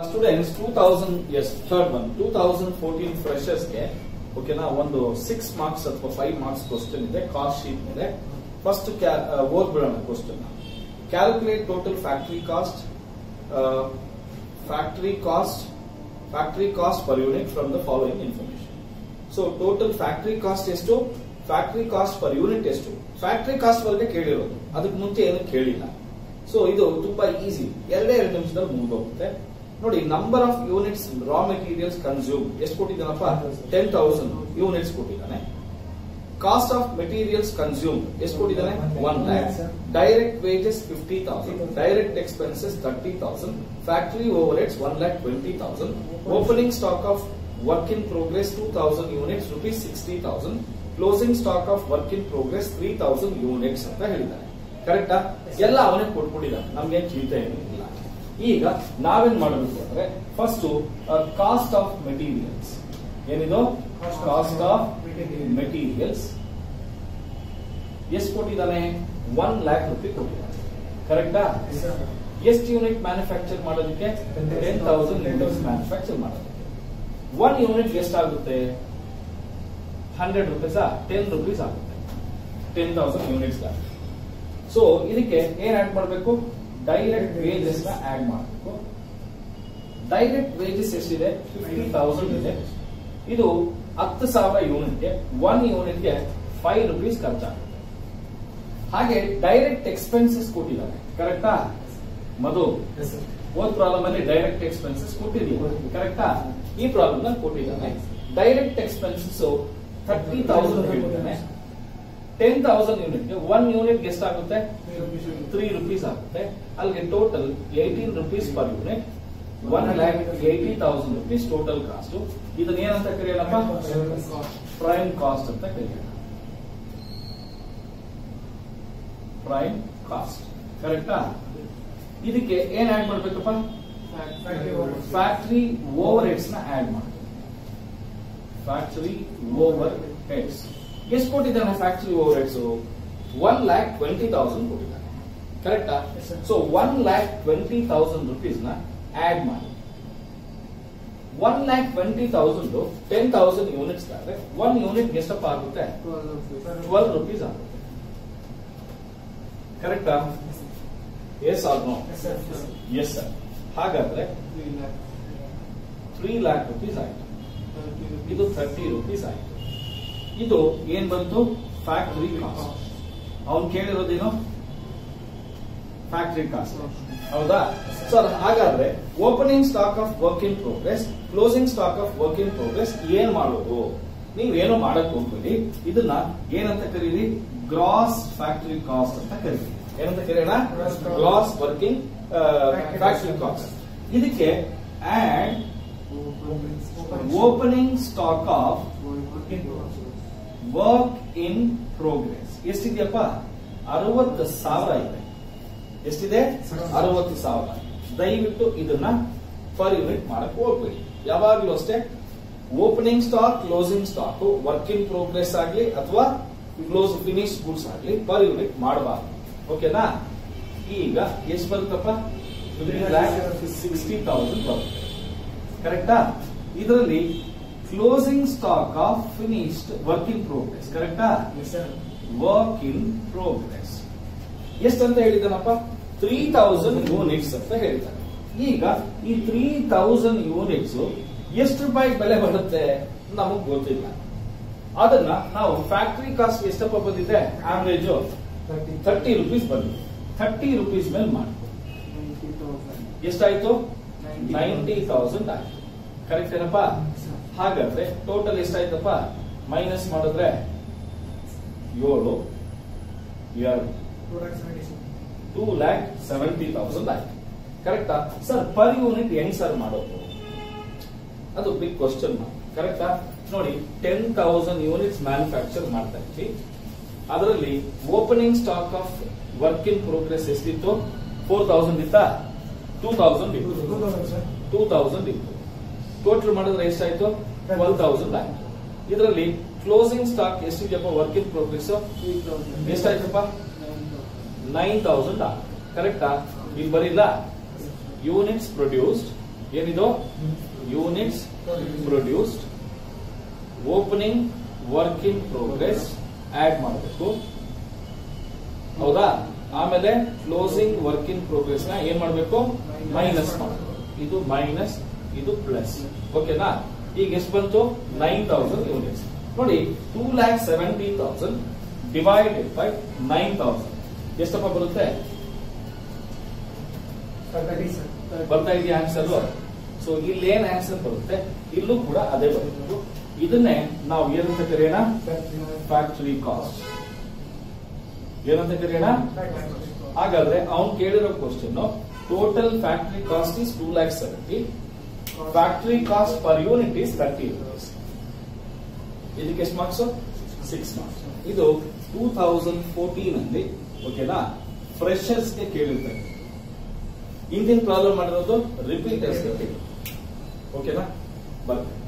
students two thousand S third one two thousand fourteen ಫ್ರೆಶರ್ಸ್ಗೆ ಓಕೆನಾ ಒಂದು ಸಿಕ್ಸ್ ಮಾರ್ಕ್ಸ್ ಅಥವಾ ಫೈವ್ ಮಾರ್ಕ್ಸ್ ಕ್ವಶನ್ ಇದೆ ಕಾಸ್ಟ್ ಶೀಟ್ ಮೇಲೆ ಫಸ್ಟ್ ಓದ್ಬಿಡೋಣ question calculate total factory cost factory cost factory cost per unit from the following information so total factory cost ಎಷ್ಟು factory cost per unit ಎಷ್ಟು factory cost ವರೆಗೆ ಕೇಳಿರೋದು ಅದಕ್ಕೆ ಮುಂಚೆ ಏನು ಕೇಳಿಲ್ಲ ಸೊ ಇದು ತುಂಬಾ ಈಸಿ ಎರಡೇ ಎರಡು ನಿಮಿಷದಲ್ಲಿ ಮುಗಿದೋಗುತ್ತೆ ನೋಡಿ number of units raw materials consume ಎಷ್ಟು ಕೊಟ್ಟಿದ್ದಾನಪ್ಪ ಟೆನ್ ತೌಸಂಡ್ ಯೂನಿಟ್ಸ್ ಕೊಟ್ಟಿದ್ದಾನೆ ಕಾಸ್ಟ್ ಆಫ್ ಮೆಟೀರಿಯಲ್ಸ್ ಕನ್ಸ್ಯೂಮ್ ಎಷ್ಟು ಕೊಟ್ಟಿದ್ದಾನೆ one lakh direct wages fifty thousand direct expenses thirty thousand factory overheads one lakh twenty thousand opening stock of work in progress two thousand units rupees sixty thousand closing stock of work in progress three thousand units ಅಂತ ಹೇಳಿದ್ದಾರೆ ಕರೆಕ್ಟಾ ಎಲ್ಲ ಅವನೇ ಕೊಟ್ಬಿಟ್ಟಿದ್ದಾನೆ ನಮ್ಗೆ ಚಿಂತೆ ಏನು ಇಲ್ಲ ಈಗ ನಾವೇನ್ ಮಾಡಬೇಕು ಅಂದ್ರೆ ಫಸ್ಟ್ ಕಾಸ್ಟ್ ಆಫ್ ಮೆಟೀರಿಯಲ್ಸ್ ಏನಿದು ಕಾಸ್ಟ್ ಆಫ್ ಮೆಟೀರಿಯಲ್ಸ್ ಎಷ್ಟು ಕೊಟ್ಟಿದ್ದಾನೆ ಒನ್ ಲ್ಯಾಕ್ ರುಪಿ ಕೊಟ್ಟಿದ್ದಾನೆ ಕರೆಕ್ಟಾ ಎಷ್ಟು ಯೂನಿಟ್ ಮ್ಯಾನುಫ್ಯಾಕ್ಚರ್ ಮಾಡೋದಕ್ಕೆ ಟೆನ್ ತೌಸಂಡ್ ಯೂನಿಟ್ಸ್ ಮ್ಯಾನುಫ್ಯಾಕ್ಚರ್ ಮಾಡೋದಕ್ಕೆ ಒನ್ ಯೂನಿಟ್ ಎಷ್ಟಾಗುತ್ತೆ ಹಂಡ್ರೆಡ್ ರುಪೀಸ್ ಟೆನ್ ರುಪೀಸ್ ಆಗುತ್ತೆ ಟೆನ್ ತೌಸಂಡ್ ಯೂನಿಟ್ಸ್ ಸೊ ಇದಕ್ಕೆ ಏನ್ ಆಡ್ ಮಾಡಬೇಕು ಡೈರೆಕ್ಟ್ ವೇಜಸ್ ನ ಆಡ್ ಮಾಡಬೇಕು ಡೈರೆಕ್ಟ್ ವೇಜಸ್ ಎಷ್ಟಿದೆ ಫಿಫ್ಟಿ ತೌಸಂಡ್ ಇದೆ ಇದು ಹತ್ತು ಸಾವಿರ ಯೂನಿಟ್ಗೆ ಒನ್ ಯೂನಿಟ್ಗೆ ಫೈವ್ ರುಪೀಸ್ ಖರ್ಚಾಗುತ್ತೆ ಹಾಗೆ ಡೈರೆಕ್ಟ್ ಎಕ್ಸ್ಪೆನ್ಸಸ್ ಕೊಟ್ಟಿದ್ದಾರೆ ಕರೆಕ್ಟಾ ಮಧು ಓದ್ ಪ್ರಾಬ್ಲಮ್ ಅಲ್ಲಿ ಡೈರೆಕ್ಟ್ ಎಕ್ಸ್ಪೆನ್ಸಸ್ ಕೊಟ್ಟಿದ್ದೀವಿ ಕರೆಕ್ಟಾ ಈ ಪ್ರಾಬ್ಲಮ್ ನಲ್ಲಿ ಕೊಟ್ಟಿದ್ದಾನೆ ಡೈರೆಕ್ಟ್ ಎಕ್ಸ್ಪೆನ್ಸಸ್ ಥರ್ಟಿ ತೌಸಂಡ್ ಹೇಳಿದ್ದಾನೆ ಟೆನ್ ತೌಸಂಡ್ ಯೂನಿಟ್ಗೆ ಒನ್ ಯೂನಿಟ್ ಎಷ್ಟಾಗುತ್ತೆ ತ್ರೀ ರುಪೀಸ್ ಆಗುತ್ತೆ ಅಲ್ಲಿಗೆ total eighteen rupees per unit one lakh eighty thousand rupees total cost ಇದನ್ನ ಏನಂತ ಕರೆಯೋಣಪ್ಪ ಪ್ರೈಮ್ ಕಾಸ್ಟ್ ಅಂತ ಕರೆಯೋಣ ಪ್ರೈಮ್ ಕಾಸ್ಟ್ ಕರೆಕ್ಟಾ ಇದಕ್ಕೆ ಏನ್ ಆಡ್ ಮಾಡ್ಬೇಕಪ್ಪ ಫ್ಯಾಕ್ಟರಿ ಓವರ್ ಹೆಡ್ಸ್ ನ ಆಡ್ ಮಾಡಿ ಫ್ಯಾಕ್ಟರಿ ಓವರ್ ಹೆಡ್ಸ್ ಎಷ್ಟು ಕೊಟ್ಟಿದ್ದಾನೆ factory overheads one lakh twenty thousand ಕೊಟ್ಟಿದ್ದಾನೆ ಕರೆಕ್ಟಾ so one lakh twenty thousand rupees ನ ಆಡ್ ಮಾಡಿ one lakh twenty thousand ten thousand units ಆದ್ರೆ ಒನ್ ಯೂನಿಟ್ ಎಷ್ಟಪ್ಪ ಆಗುತ್ತೆ ಟ್ವೆಲ್ ರುಪೀಸ್ ಆಗುತ್ತೆ ಕರೆಕ್ಟಾ yes or no yes sir ಹಾಗಾದ್ರೆ ತ್ರೀ ಲ್ಯಾಕ್ ರುಪೀಸ್ ಆಯ್ತು ಇದು ಥರ್ಟಿ ರುಪೀಸ್ ಆಯ್ತು ಇದು ಏನ್ ಬಂತು ಫ್ಯಾಕ್ಟರಿ ಕಾಸ್ಟ್ ಅವ್ನು ಕೇಳಿರೋದೇನು ಫ್ಯಾಕ್ಟರಿ ಕಾಸ್ಟ್ ಹೌದಾ ಸರ್ ಹಾಗಾದ್ರೆ opening stock of work in progress closing stock of work in progress ಏನ್ ಮಾಡೋದು ನೀವೇನು ಮಾಡಕ್ ಹೋಗ್ಬೇಡಿ ಇದನ್ನ ಏನಂತ ಕರೀರಿ ಗ್ರಾಸ್ ಫ್ಯಾಕ್ಟರಿ ಕಾಸ್ಟ್ ಅಂತ ಕರೀರಿ ಏನಂತ ಕರೆಯೋಣ ಗ್ರಾಸ್ ವರ್ಕಿಂಗ್ ಫ್ಯಾಕ್ಟರಿ ಕಾಸ್ಟ್ ಇದಕ್ಕೆ add opening stock of work in progress ಎಷ್ಟಿದೆಯಪ್ಪ ಅರವತ್ತು ಸಾವಿರ ಇದೆ ಎಷ್ಟಿದೆ ಅರವತ್ತು ಸಾವಿರ ದಯವಿಟ್ಟು ಇದನ್ನ ಪರ್ ಯೂನಿಟ್ ಮಾಡಕ್ ಹೋಗ್ಬೇಡಿ ಯಾವಾಗ್ಲೂ ಅಷ್ಟೇ opening stock closing stock work in progress ಆಗ್ಲಿ ಅಥವಾ ಕ್ಲೋಸ್ ಫಿನಿಶ್ ಗುಡ್ಸ್ ಆಗ್ಲಿ ಪರ್ ಯೂನಿಟ್ ಮಾಡಬಾರ್ದು ಓಕೆನಾ ಈಗ ಎಷ್ಟು ಬರುತ್ತಪ್ಪ ಸಿಕ್ಸ್ಟಿ ತೌಸಂಡ್ ಬರುತ್ತೆ ಕರೆಕ್ಟಾ ಇದರಲ್ಲಿ closing stock of finished work in progress ಕರೆಕ್ಟಾ ವರ್ಕ್ ಇನ್ ಪ್ರೋಗ್ರೆಸ್ ಎಷ್ಟಂತ ಹೇಳಿದಾನಪ್ಪ ತ್ರೀ ತೌಸಂಡ್ ಯೂನಿಟ್ಸ್ ಅಂತ ಹೇಳಿದ್ದಾನೆ ಈಗ ಈ ತ್ರೀ ತೌಸಂಡ್ ಯೂನಿಟ್ಸ್ ಎಷ್ಟು ರೂಪಾಯಿ ಬೆಲೆ ಬರುತ್ತೆ ನಮಗ್ ಗೊತ್ತಿಲ್ಲ ಅದನ್ನ ನಾವು ಫ್ಯಾಕ್ಟರಿ ಕಾಸ್ಟ್ ಎಷ್ಟಪ್ಪ ಬಂದಿದೆ ಆವರೇಜ್ ಥರ್ಟಿ ರುಪೀಸ್ ಬಂದಿದೆ ಥರ್ಟಿ ರುಪೀಸ್ ಮೇಲೆ ಮಾಡಿ ಎಷ್ಟಾಯ್ತು ನೈಂಟಿ ತೌಸಂಡ್ ಆಯ್ತು ಕರೆಕ್ಟ್ ಏನಪ್ಪ ಹಾಗಾದ್ರೆ ಟೋಟಲ್ ಎಷ್ಟಾಯ್ತಪ್ಪ ಮೈನಸ್ ಮಾಡಿದ್ರೆ ಏಳು ಎರಡು ಟೂ ಲ್ಯಾಕ್ ಸೆವೆಂಟಿ ತೌಸಂಡ್ ಆಯ್ತು ಕರೆಕ್ಟಾ ಸರ್ ಪರ್ ಯೂನಿಟ್ ಹೆಂಗ್ ಸರ್ ಮಾಡೋದು ಅದು ಬಿಗ್ ಕ್ವಶನ್ ಕರೆಕ್ಟಾ ನೋಡಿ ಟೆನ್ ತೌಸಂಡ್ ಯೂನಿಟ್ಸ್ ಮ್ಯಾನುಫ್ಯಾಕ್ಚರ್ ಮಾಡ್ತಾ ಇದ್ವಿ ಅದರಲ್ಲಿ opening stock of work in progress ಎಷ್ಟಿತ್ತು ಫೋರ್ ತೌಸಂಡ್ ಇತ್ತಾ ಟೂ ತೌಸಂಡ್ ಇತ್ತು ಟೂ ತೌಸಂಡ್ ಇತ್ತು ಟೋಟಲ್ ಮಾಡಿದ್ರೆ ಎಷ್ಟಾಯ್ತು ಟ್ವೆಲ್ ತೌಸಂಡ್ ಆಯ್ತು ಇದರಲ್ಲಿ ಕ್ಲೋಸಿಂಗ್ ಸ್ಟಾಕ್ ಎಷ್ಟಿದೆಯಪ್ಪ ವರ್ಕ್ ಇನ್ ಪ್ರೋಗ್ರೆಸ್ ಎಷ್ಟಾಯ್ತಪ್ಪ ನೈನ್ ತೌಸಂಡ್ ಕರೆಕ್ಟಾ ಇಲ್ಲಿ ಬರೀಲ್ಲ ಯೂನಿಟ್ಸ್ ಪ್ರೊಡ್ಯೂಸ್ಡ್ ಏನಿದು units produced opening work in progress add ಮಾಡಬೇಕು ಹೌದಾ ಆಮೇಲೆ ಕ್ಲೋಸಿಂಗ್ ವರ್ಕ್ ಇನ್ ಪ್ರೋಗ್ರೆಸ್ ನ ಏನ್ ಮಾಡಬೇಕು ಮೈನಸ್ ಮಾಡಬೇಕು ಇದು ಮೈನಸ್ ಇದು ಪ್ಲಸ್ ಓಕೆನಾ ಈಗ ಎಷ್ಟು ಬಂತು ನೈನ್ ತೌಸಂಡ್ ಯೂನಿಟ್ಸ್ ನೋಡಿ two lakh seventy thousand divided by nine thousand ಎಷ್ಟಪ್ಪ ಬರುತ್ತೆ ಬರ್ತಾ ಇದೆಯಾ ಆನ್ಸರ್ ಸೊ ಇಲ್ಲಿ ಏನ್ ಆನ್ಸರ್ ಬರುತ್ತೆ ಇಲ್ಲೂ ಕೂಡ ಅದೇ ಬರುತ್ತೆ ಇದನ್ನೇ ನಾವು ಏನಂತ ಕರೆಯೋಣ ಫ್ಯಾಕ್ಟರಿ ಕಾಸ್ಟ್ ಏನಂತ ಕರೆಯೋಣ ಹಾಗಾದ್ರೆ ಅವ್ನು ಕೇಳಿರೋ question total factory cost is two lakh seventy factory cost per unit is thirty rupees ಇದಕ್ಕೆ ಎಷ್ಟು ಮಾರ್ಕ್ಸ್ ಸಿಕ್ಸ್ ಮಾರ್ಕ್ಸ್ ಇದು ಟೂ ತೌಸಂಡ್ ಫೋರ್ಟೀನ್ ಅಲ್ಲಿ ಓಕೆನಾ ಫ್ರೆಶರ್ಸ್ ಗೆ ಕೇಳಿರ್ತಾರೆ ಇಂದಿನ ಪ್ರಾಬ್ಲಮ್ ಮಾಡಿರೋದು ರಿಪೀಟರ್ಸ್ ಗೆ ಕೇಳಿ ಓಕೆನಾ ಬರುತ್ತೆ